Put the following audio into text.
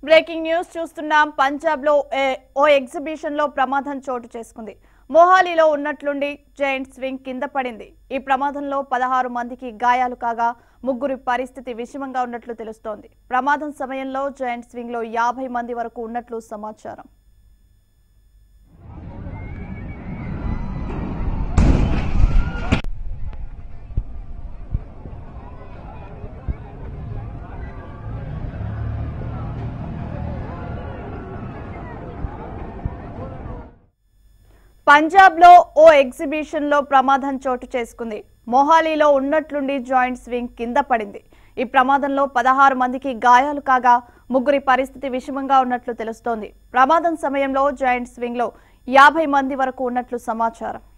breaking news చూస్తున్నాం పంజాబ్ లో ఓ exhibition లో ప్రమాదం చోటు చేసుకుంది మొహాలీలో ఉన్నట్లుండి జైంట్ స్వింగ్ కింద పడింది ఈ ప్రమాదంలో పదహారు మందికి గాయాలు కాగా ముగ్గురి పరిస్థితి విషమంగా ఉన్నట్లు తెలుస్తోంది ప్రమాదం సమయంలో జైంట్ స్వింగ్ లో యాభై మంది వరకు ఉన్నట్లు సమాచారం పంజాబ్ లో ఓ ఎగ్జిబిషన్ లో ప్రమాదం చోటు చేసుకుంది మొహాలీలో ఉన్నట్లుండి జాయింట్ స్వింగ్ కింద పడింది ఈ ప్రమాదంలో పదహారు మందికి గాయాలు కాగా ముగ్గురి పరిస్థితి విషమంగా ఉన్నట్లు తెలుస్తోంది ప్రమాదం సమయంలో జాయింట్ స్వింగ్ లో యాభై మంది వరకు ఉన్నట్లు సమాచారం